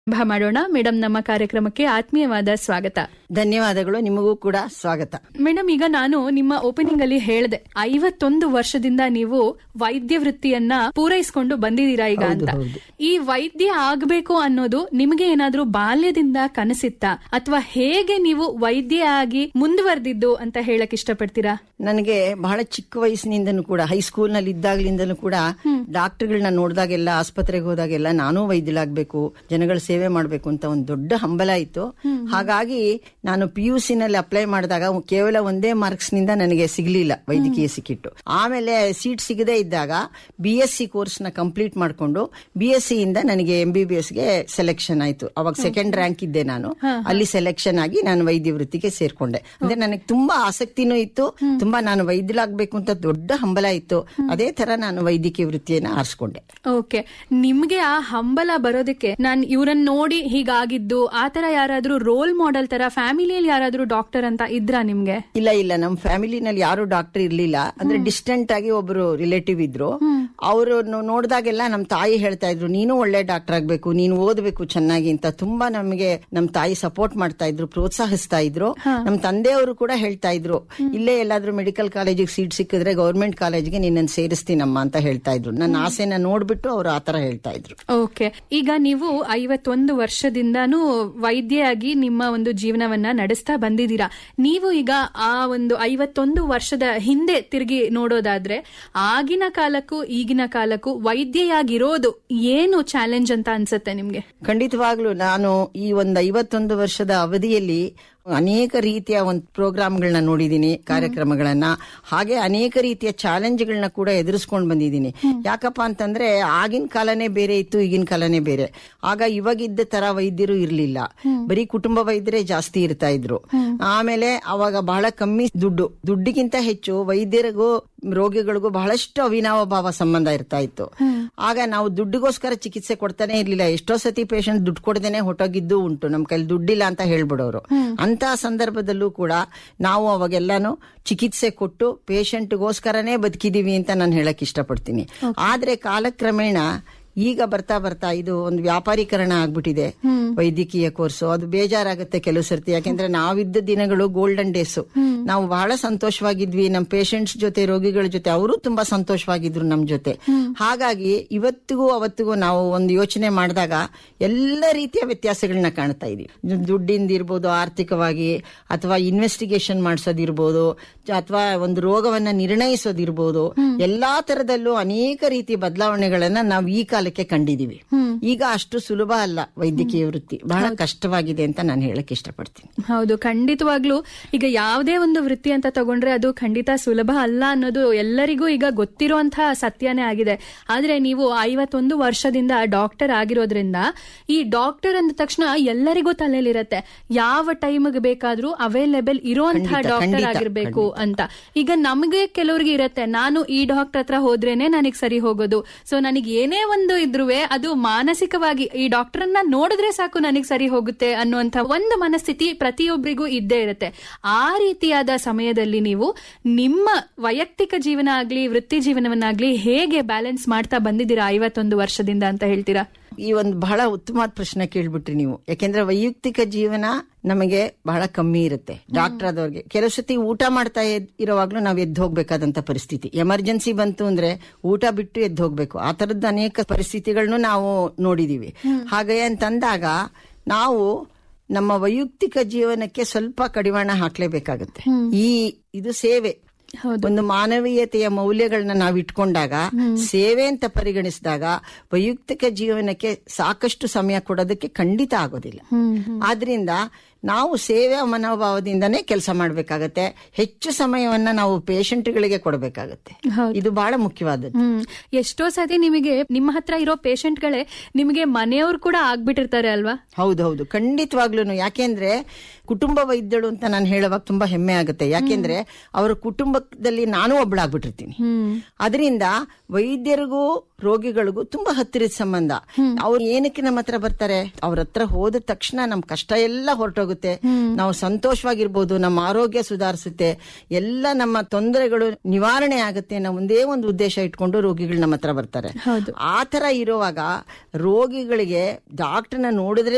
ಪ್ರಾರಂಭ ಮಾಡೋಣ ಮೇಡಮ್ ನಮ್ಮ ಕಾರ್ಯಕ್ರಮಕ್ಕೆ ಆತ್ಮೀಯವಾದ ಸ್ವಾಗತ ಧನ್ಯವಾದಗಳು ನಿಮಗೂ ಕೂಡ ಸ್ವಾಗತ ಮೇಡಮ್ ಈಗ ನಾನು ನಿಮ್ಮ ಓಪನಿಂಗ್ ಅಲ್ಲಿ ಹೇಳಿದೆ ಐವತ್ತೊಂದು ವರ್ಷದಿಂದ ನೀವು ವೈದ್ಯ ವೃತ್ತಿಯನ್ನ ಪೂರೈಸಿಕೊಂಡು ಬಂದಿದ್ದೀರಾ ಈಗ ಅಂತ ಈ ವೈದ್ಯ ಆಗ್ಬೇಕು ಅನ್ನೋದು ನಿಮಗೆ ಏನಾದ್ರೂ ಬಾಲ್ಯದಿಂದ ಕನಸಿತ್ತಾ ಅಥವಾ ಹೇಗೆ ನೀವು ವೈದ್ಯ ಆಗಿ ಮುಂದುವರೆದಿದ್ದು ಅಂತ ಹೇಳಕ್ ಇಷ್ಟಪಡ್ತೀರಾ ನನಗೆ ಬಹಳ ಚಿಕ್ಕ ವಯಸ್ಸಿನಿಂದನೂ ಕೂಡ ಹೈಸ್ಕೂಲ್ ನಲ್ಲಿ ಇದ್ದಾಗ್ಲಿಂದನೂ ಕೂಡ ಡಾಕ್ಟರ್ಗಳನ್ನ ನೋಡಿದಾಗೆಲ್ಲ ಆಸ್ಪತ್ರೆಗೆ ಹೋದಾಗೆಲ್ಲ ನಾನೂ ವೈದ್ಯಲಾಗ್ಬೇಕು ಜನಗಳ ಸೇವೆ ಮಾಡ್ಬೇಕು ಅಂತ ಒಂದು ದೊಡ್ಡ ಹಂಬಲ ಇತ್ತು ಹಾಗಾಗಿ ನಾನು ಪಿ ಯು ಸಿ ನಲ್ಲಿ ಅಪ್ಲೈ ಮಾಡಿದಾಗ ಕೇವಲ ಒಂದೇ ಮಾರ್ಕ್ಸ್ ನಿಂದ ನನಗೆ ಸಿಗ್ಲಿಲ್ಲ ವೈದ್ಯಕೀಯ ಸಿಕ್ಕಿಟ್ಟು ಆಮೇಲೆ ಸೀಟ್ ಸಿಗದೇ ಇದ್ದಾಗ ಬಿ ಎಸ್ ಸಿ ಕೋರ್ಸ್ ನ ಕಂಪ್ಲೀಟ್ ಮಾಡ್ಕೊಂಡು ಬಿ ಎಸ್ ಸಿ ಇಂದ ನನಗೆ ಎಂ ಬಿ ಬಿ ಎಸ್ ಗೆ ಸೆಲೆಕ್ಷನ್ ಆಯ್ತು ಅವಾಗ ಸೆಕೆಂಡ್ ರ್ಯಾಂಕ್ ಇದ್ದೆ ನಾನು ಅಲ್ಲಿ ಸೆಲೆಕ್ಷನ್ ಆಗಿ ನಾನು ವೈದ್ಯ ವೃತ್ತಿಗೆ ಸೇರ್ಕೊಂಡೆ ಅಂದ್ರೆ ನನಗೆ ತುಂಬಾ ಆಸಕ್ತಿನೂ ಇತ್ತು ತುಂಬಾ ನಾನು ವೈದ್ಯಲಾಗ್ಬೇಕು ಅಂತ ದೊಡ್ಡ ಹಂಬಲ ಇತ್ತು ಅದೇ ತರ ನಾನು ವೈದ್ಯಕೀಯ ವೃತ್ತಿಯನ್ನ ಆರಿಸ್ಕೊಂಡೆ ಓಕೆ ನಿಮ್ಗೆ ಆ ಹಂಬಲ ಬರೋದಕ್ಕೆ ನಾನ್ ಇವ್ರನ್ನ ನೋಡಿ ಹೀಗಾಗಿದ್ದು ಆತರ ಯಾರಾದ್ರೂ ರೋಲ್ ಮಾಡೆಲ್ ತರ ಫ್ಯಾಮಿಲಿಯಲ್ಲಿ ಯಾರಾದ್ರೂ ಡಾಕ್ಟರ್ ಅಂತ ಇದ್ರಾ ನಿಮ್ಗೆ ಇಲ್ಲ ಇಲ್ಲ ನಮ್ಮ ಫ್ಯಾಮಿಲಿನಲ್ಲಿ ಯಾರು ಡಾಕ್ಟರ್ ಇರ್ಲಿಲ್ಲ ಅಂದ್ರೆ ಡಿಸ್ಟೆಂಟ್ ಆಗಿ ಒಬ್ರು ರಿಲೇಟಿವ್ ಇದ್ರು ಅವರು ನೋಡಿದಾಗೆಲ್ಲ ನಮ್ಮ ತಾಯಿ ಹೇಳ್ತಾ ಇದ್ರು ನೀನು ಒಳ್ಳೆ ಡಾಕ್ಟರ್ ಆಗ್ಬೇಕು ನೀನು ಓದಬೇಕು ಚೆನ್ನಾಗಿ ಅಂತ ತುಂಬಾ ನಮಗೆ ನಮ್ಮ ತಾಯಿ ಸಪೋರ್ಟ್ ಮಾಡ್ತಾ ಇದ್ರು ಪ್ರೋತ್ಸಾಹಿಸ್ತಾ ಇದ್ರು ನಮ್ಮ ತಂದೆಯವರು ಕೂಡ ಹೇಳ್ತಾ ಇದ್ರು ಇಲ್ಲೇ ಎಲ್ಲಾದ್ರೂ ಮೆಡಿಕಲ್ ಕಾಲೇಜಿಗೆ ಸೀಟ್ ಸಿಕ್ಕಿದ್ರೆ ಗೌರ್ಮೆಂಟ್ ಕಾಲೇಜ್ಗೆ ನಿನ್ನನ್ನು ಸೇರಿಸ್ತೀನಮ್ಮ ಅಂತ ಹೇಳ್ತಾ ಇದ್ರು ನನ್ನ ಆಸೆನ ನೋಡ್ಬಿಟ್ಟು ಅವರು ಆತರ ಹೇಳ್ತಾ ಇದ್ರು ಓಕೆ ಈಗ ನೀವು ಐವತ್ತೊಂದು ವರ್ಷದಿಂದಾನು ವೈದ್ಯೆಯಾಗಿ ನಿಮ್ಮ ಒಂದು ಜೀವನವನ್ನ ನಡೆಸ್ತಾ ಬಂದಿದ್ದೀರಾ ನೀವು ಈಗ ಆ ಒಂದು ಐವತ್ತೊಂದು ವರ್ಷದ ಹಿಂದೆ ತಿರುಗಿ ನೋಡೋದಾದ್ರೆ ಆಗಿನ ಕಾಲಕ್ಕೂ ಈಗಿನ ಕಾಲಕ್ಕೂ ವೈದ್ಯೆಯಾಗಿರೋದು ಏನು ಚಾಲೆಂಜ್ ಅಂತ ಅನ್ಸುತ್ತೆ ನಿಮ್ಗೆ ಖಂಡಿತವಾಗ್ಲೂ ನಾನು ಈ ಒಂದು ಐವತ್ತೊಂದು ವರ್ಷದ ಅವಧಿಯಲ್ಲಿ ಅನೇಕ ರೀತಿಯ ಒಂದು ಪ್ರೋಗ್ರಾಮ್ಗಳನ್ನ ನೋಡಿದೀನಿ ಕಾರ್ಯಕ್ರಮಗಳನ್ನ ಹಾಗೆ ಅನೇಕ ರೀತಿಯ ಚಾಲೆಂಜ್ಗಳನ್ನ ಕೂಡ ಎದುರಿಸ್ಕೊಂಡು ಬಂದಿದ್ದೀನಿ ಯಾಕಪ್ಪ ಅಂತಂದ್ರೆ ಆಗಿನ ಕಾಲನೇ ಬೇರೆ ಇತ್ತು ಈಗಿನ ಕಾಲನೇ ಬೇರೆ ಆಗ ಇವಾಗಿದ್ದ ತರ ವೈದ್ಯರು ಇರ್ಲಿಲ್ಲ ಬರೀ ಕುಟುಂಬ ವೈದ್ಯರೇ ಜಾಸ್ತಿ ಇರ್ತಾ ಇದ್ರು ಆಮೇಲೆ ಅವಾಗ ಬಹಳ ಕಮ್ಮಿ ದುಡ್ಡು ದುಡ್ಡಿಗಿಂತ ಹೆಚ್ಚು ವೈದ್ಯರಿಗೂ ರೋಗಿಗಳಿಗೂ ಬಹಳಷ್ಟು ಅವಿನಾವ ಭಾವ ಸಂಬಂಧ ಇರ್ತಾ ಇತ್ತು ಆಗ ನಾವು ದುಡ್ಡಿಗೋಸ್ಕರ ಚಿಕಿತ್ಸೆ ಕೊಡ್ತಾನೆ ಇರ್ಲಿಲ್ಲ ಎಷ್ಟೋ ಸತಿ ಪೇಷಂಟ್ ದುಡ್ಡು ಕೊಡದೇನೆ ಹೊಟ್ಟೋಗಿದ್ದು ಉಂಟು ನಮ್ ಕೈಲಿ ದುಡ್ಡಿಲ್ಲ ಅಂತ ಹೇಳ್ಬಿಡೋರು ಅಂತ ಸಂದರ್ಭದಲ್ಲೂ ಕೂಡ ನಾವು ಅವಾಗೆಲ್ಲಾನು ಚಿಕಿತ್ಸೆ ಕೊಟ್ಟು ಪೇಷಂಟ್ಗೋಸ್ಕರನೇ ಬದುಕಿದೀವಿ ಅಂತ ನಾನು ಹೇಳಕ್ ಇಷ್ಟಪಡ್ತೀನಿ ಆದ್ರೆ ಕಾಲಕ್ರಮೇಣ ಈಗ ಬರ್ತಾ ಬರ್ತಾ ಇದು ಒಂದು ವ್ಯಾಪಾರೀಕರಣ ಆಗ್ಬಿಟ್ಟಿದೆ ವೈದ್ಯಕೀಯ ಕೋರ್ಸು ಅದು ಬೇಜಾರಾಗುತ್ತೆ ಕೆಲವು ಸರ್ತಿ ಯಾಕೆಂದ್ರೆ ನಾವಿದ್ದ ದಿನಗಳು ಗೋಲ್ಡನ್ ಡೇಸ್ ನಾವು ಬಹಳ ಸಂತೋಷವಾಗಿದ್ವಿ ನಮ್ಮ ಪೇಷಂಟ್ಸ್ ಜೊತೆ ರೋಗಿಗಳ ಜೊತೆ ಅವರು ತುಂಬಾ ಸಂತೋಷವಾಗಿದ್ರು ನಮ್ ಜೊತೆ ಹಾಗಾಗಿ ಇವತ್ತಿಗೂ ಅವತ್ತಿಗೂ ನಾವು ಒಂದು ಯೋಚನೆ ಮಾಡಿದಾಗ ಎಲ್ಲ ರೀತಿಯ ವ್ಯತ್ಯಾಸಗಳನ್ನ ಕಾಣ್ತಾ ಇದೀವಿ ದುಡ್ಡಿಂದ ಇರ್ಬೋದು ಆರ್ಥಿಕವಾಗಿ ಅಥವಾ ಇನ್ವೆಸ್ಟಿಗೇಷನ್ ಮಾಡಿಸೋದಿರ್ಬೋದು ಅಥವಾ ಒಂದು ರೋಗವನ್ನ ನಿರ್ಣಯಿಸೋದಿರ್ಬೋದು ಎಲ್ಲಾ ತರದಲ್ಲೂ ಅನೇಕ ರೀತಿ ಬದಲಾವಣೆಗಳನ್ನ ನಾವು ಈ ಕಾಲಕ್ಕೆ ಕಂಡಿದೀವಿ ಈಗ ಅಷ್ಟು ಸುಲಭ ಅಲ್ಲ ವೈದ್ಯಕೀಯ ವೃತ್ತಿ ಬಹಳ ಕಷ್ಟವಾಗಿದೆ ಅಂತ ನಾನು ಹೇಳಕ್ ಇಷ್ಟಪಡ್ತೀನಿ ಹೌದು ಖಂಡಿತವಾಗ್ಲೂ ಈಗ ಯಾವುದೇ ಒಂದು ವೃತ್ತಿ ಅಂತ ತಗೊಂಡ್ರೆ ಅದು ಖಂಡಿತ ಸುಲಭ ಅಲ್ಲ ಅನ್ನೋದು ಎಲ್ಲರಿಗೂ ಈಗ ಗೊತ್ತಿರುವಂತಹ ಸತ್ಯನೇ ಆಗಿದೆ ಆದ್ರೆ ನೀವು ಐವತ್ತೊಂದು ವರ್ಷದಿಂದ ಡಾಕ್ಟರ್ ಆಗಿರೋದ್ರಿಂದ ಈ ಡಾಕ್ಟರ್ ಅಂದ ತಕ್ಷಣ ಎಲ್ಲರಿಗೂ ತಲೆಯಲ್ಲಿರತ್ತೆ ಯಾವ ಟೈಮ್ಗೆ ಬೇಕಾದ್ರೂ ಅವೈಲೇಬಲ್ ಇರುವಂತಹ ಖಂಡಿತ, ಡಾಕ್ಟರ್ ಖಂಡಿತ, ಆಗಿರ್ಬೇಕು ಅಂತ ಈಗ ನಮಗೆ ಕೆಲವ್ರಿಗೆ ಇರತ್ತೆ ನಾನು ಈ ಡಾಕ್ಟರ್ ಹತ್ರ ಹೋದ್ರೇನೆ ನನಗೆ ಸರಿ ಹೋಗೋದು ಸೊ ನನಗೆ ಏನೇ ಒಂದು ಇದ್ರುವೆ ಅದು ಮಾನಸಿಕವಾಗಿ ಈ ಡಾಕ್ಟರ್ ಅನ್ನ ನೋಡಿದ್ರೆ ಸಾಕು ನನಗೆ ಸರಿ ಹೋಗುತ್ತೆ ಅನ್ನುವಂತ ಒಂದು ಮನಸ್ಥಿತಿ ಪ್ರತಿಯೊಬ್ಬರಿಗೂ ಇದ್ದೇ ಇರುತ್ತೆ ಆ ರೀತಿಯಾದ ಸಮಯದಲ್ಲಿ ನೀವು ನಿಮ್ಮ ವೈಯಕ್ತಿಕ ಜೀವನ ಆಗ್ಲಿ ವೃತ್ತಿ ಜೀವನವನ್ನಾಗ್ಲಿ ಹೇಗೆ ಬ್ಯಾಲೆನ್ಸ್ ಮಾಡ್ತಾ ಬಂದಿದ್ದೀರಾ ಐವತ್ತೊಂದು ವರ್ಷದಿಂದ ಅಂತ ಹೇಳ್ತೀರಾ ಈ ಒಂದು ಬಹಳ ಉತ್ತಮವಾದ ಪ್ರಶ್ನೆ ಕೇಳ್ಬಿಟ್ರಿ ನೀವು ಯಾಕೆಂದ್ರೆ ವೈಯಕ್ತಿಕ ಜೀವನ ನಮಗೆ ಬಹಳ ಕಮ್ಮಿ ಇರುತ್ತೆ ಡಾಕ್ಟರ್ ಆದವ್ರಿಗೆ ಕೆಲವು ಸತಿ ಊಟ ಮಾಡ್ತಾ ಇದ್- ಇರುವಾಗ್ಲೂ ನಾವು ಎದ್ದು ಹೋಗ್ಬೇಕಾದಂತ ಪರಿಸ್ಥಿತಿ ಎಮರ್ಜೆನ್ಸಿ ಬಂತು ಅಂದ್ರೆ ಊಟ ಬಿಟ್ಟು ಎದ್ದು ಹೋಗ್ಬೇಕು ಆ ತರದ್ದು ಅನೇಕ ಪರಿಸ್ಥಿತಿಗಳನ್ನು ನಾವು ನೋಡಿದೀವಿ ಹಾಗೆ ಅಂತಂದಾಗ ನಾವು ನಮ್ಮ ವೈಯಕ್ತಿಕ ಜೀವನಕ್ಕೆ ಸ್ವಲ್ಪ ಕಡಿವಾಣ ಹಾಕ್ಲೇಬೇಕಾಗುತ್ತೆ ಈ ಇದು ಸೇವೆ ಒಂದು ಮಾನವೀಯತೆಯ ಮೌಲ್ಯಗಳನ್ನ ನಾವು ಇಟ್ಕೊಂಡಾಗ ಸೇವೆ ಅಂತ ಪರಿಗಣಿಸಿದಾಗ ವೈಯಕ್ತಿಕ ಜೀವನಕ್ಕೆ ಸಾಕಷ್ಟು ಸಮಯ ಕೊಡೋದಕ್ಕೆ ಖಂಡಿತ ಆಗೋದಿಲ್ಲ ಆದ್ರಿಂದ ನಾವು ಸೇವೆ ಮನೋಭಾವದಿಂದನೇ ಕೆಲಸ ಮಾಡ್ಬೇಕಾಗತ್ತೆ ಹೆಚ್ಚು ಸಮಯವನ್ನ ನಾವು ಪೇಷಂಟ್ಗಳಿಗೆ ಕೊಡಬೇಕಾಗತ್ತೆ ಹೌದು. ಇದು ಬಹಳ ಮುಖ್ಯವಾದದ್ದು ಹ್ಮ್ ಎಷ್ಟೋ ಸತಿ ನಿಮಗೆ ನಿಮ್ಮ ಹತ್ರ ಇರೋ ಪೇಷಂಟ್ಗಳೇ ನಿಮಗೆ ಮನೆಯವ್ರು ಕೂಡ ಆಗ್ಬಿಟ್ಟಿರ್ತಾರೆ ಅಲ್ವಾ ಹೌದೌದು ಖಂಡಿತವಾಗ್ಲೂ ಯಾಕೆಂದ್ರೆ ಕುಟುಂಬ ವೈದ್ಯರು ಅಂತ ನಾನು ಹೇಳುವಾಗ ತುಂಬಾ ಹೆಮ್ಮೆ ಆಗುತ್ತೆ ಯಾಕೆಂದ್ರೆ ಅವರ ಕುಟುಂಬದಲ್ಲಿ ನಾನು ಒಬ್ಬಳಾಗ್ಬಿಟ್ಟಿರ್ತೀನಿ ಅದರಿಂದ ವೈದ್ಯರಿಗೂ ರೋಗಿಗಳಿಗೂ ತುಂಬಾ ಹತ್ತಿರದ ಸಂಬಂಧ ಅವ್ರು ಏನಕ್ಕೆ ನಮ್ಮ ಹತ್ರ ಬರ್ತಾರೆ ಅವ್ರ ಹತ್ರ ಹೋದ ತಕ್ಷಣ ನಮ್ ಕಷ್ಟ ಎಲ್ಲ ಹೊರಟೋಗುತ್ತೆ ನಾವು ಸಂತೋಷವಾಗಿರ್ಬೋದು ನಮ್ಮ ಆರೋಗ್ಯ ಸುಧಾರಿಸುತ್ತೆ ಎಲ್ಲ ನಮ್ಮ ತೊಂದರೆಗಳು ನಿವಾರಣೆ ಆಗುತ್ತೆ ನಾವು ಒಂದೇ ಒಂದು ಉದ್ದೇಶ ಇಟ್ಕೊಂಡು ರೋಗಿಗಳು ನಮ್ಮ ಹತ್ರ ಬರ್ತಾರೆ ಹೌದು ಆ ತರ ಇರುವಾಗ ರೋಗಿಗಳಿಗೆ ಡಾಕ್ಟರ್ನ ನೋಡಿದ್ರೆ